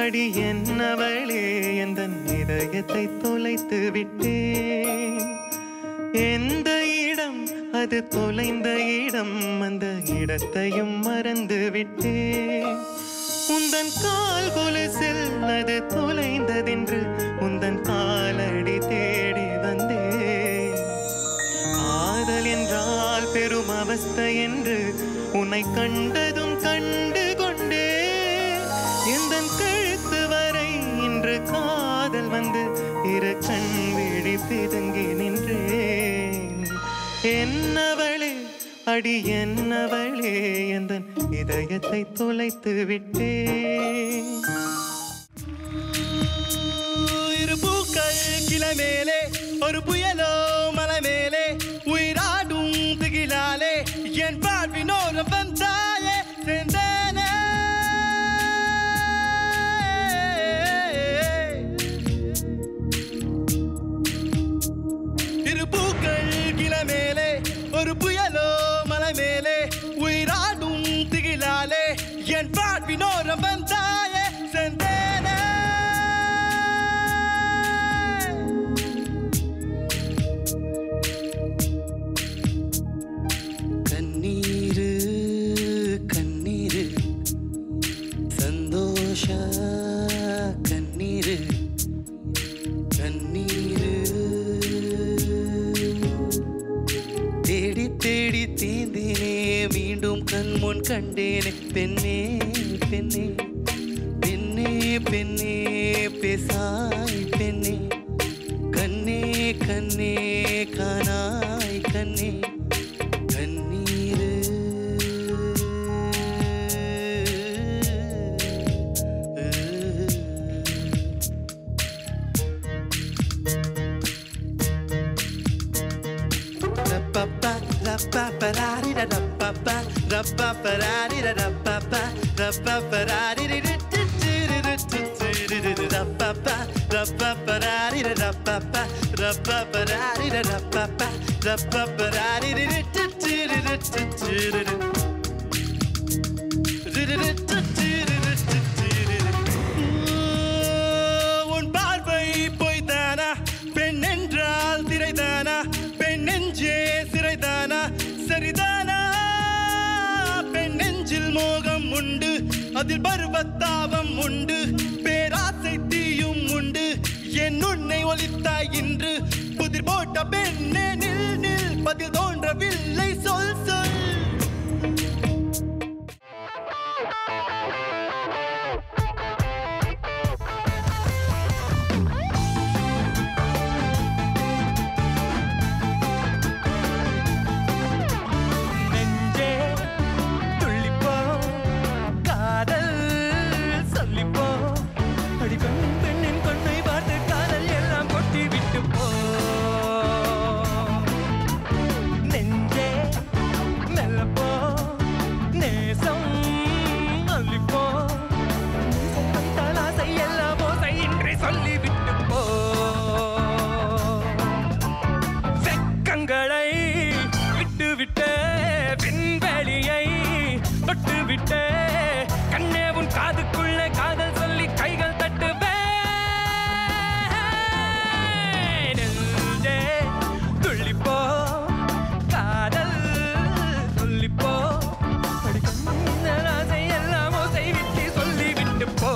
அடி என்னவளே எந்த இதயத்தை தொலைத்து விட்டேன் எந்த இடம் அது தொலைந்த இடம் அந்த இடத்தையும் மறந்து விட்டேன் உந்தன் கால் கொலுசில் அது தொலைந்ததென்று உந்தன் காலடி தேடி வந்தேன் காதல் என்றால் பெரும் அவஸ்தை என்று உன்னை கண்டதும் கண்டு கொண்டே எந்த கழுத்து வரை இன்று காதல் வந்து இரு கண் விழி பிதுங்கி நின்றேன் என்னவளே அடி என்னவளே எந்த இதயத்தை தொலைத்து விட்டேன் இரு பூக்கள் கிளை மேலே ஒரு புயலோ மலை மேலே உயிராடும் திகிலாலே என் வாழ்வினோரம் வந்தாயே செந்தேனே இரு பூக்கள் கிளை மேலே ஒரு புயலோ மலை மேலே உயிராடும் திகிலாலே என் வாழ்வினோரம் வந்தாயே செந்தேனே கண்ணீரு கண்ணீரு சந்தோஷ கண்ணீரு கண்ணீரு தேடி தேடி தேந்தேனே மீண்டும் கண்முன் கண்டேனே பெண்ணே பெண்ணே பெண்ணே பெண்ணே பேசாய் பெண்ணே கண்ணே கண்ணே காணாய் கண்ணே கண்ணீரு Ra-ba-ba, ra-ba-ba-da-di-da-da-ba-ba, ra-ba-ba-da-di-da-da-ba-ba, ra-ba-ba-da-di-di-di-di-di-di-di-di-di-di-di-di-ba-ba, ra-ba-ba-da-di-da-da-ba-ba, ra-ba-ba-da-di-da-da-ba-ba, ra-ba-ba-da-di-di-di-di-di-di-di-di-di-di. உன் பார்வை பொய்தானா பெண் என்றால் திரைதானா பெண் நெஞ்சே சிறைதானா சரிதானா பெண் நெஞ்சில் மோகம் உண்டு அதில் பருவத்தாவம் உண்டு பேராசை தீயும் உண்டு என் உன்னை ஒலித்தாய் இன்று புதிர் போட்ட பெண்ணே நில் நில் பதில் தோன்றவில்லை சொல் சொல் நெஞ்சே துள்ளிப்போ காதல் சொல்லிப்போ அடி பெண் பெண்ணின் கண்ணை பார்த்து காதல் எல்லாம் கொட்டி விட்டு போ நெஞ்சே மெல்லப்போ நேசம் அள்ளிப்போ தலாசை எல்லாம் ஓசை இன்றி சொல்லிவிட்டு போ வெக்கங்களை விட்டு விட்டு விண்வெளியை தொட்டு விட்டு கண்ணே உன் காதுக்குள்ள காதல் சொல்லி கைகள் தட்டுவே நெஞ்சே துள்ளிப்போ காதல் சொல்லிப்போ அடிக்கண்ணன் ஆசை எல்லாம் ஓசை விட்டு சொல்லிவிட்டு போ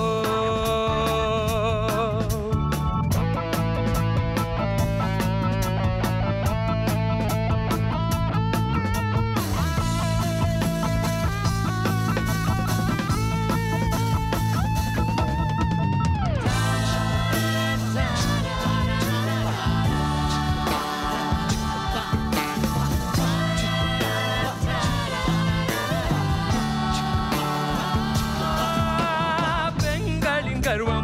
பெண்களின் கர்வம்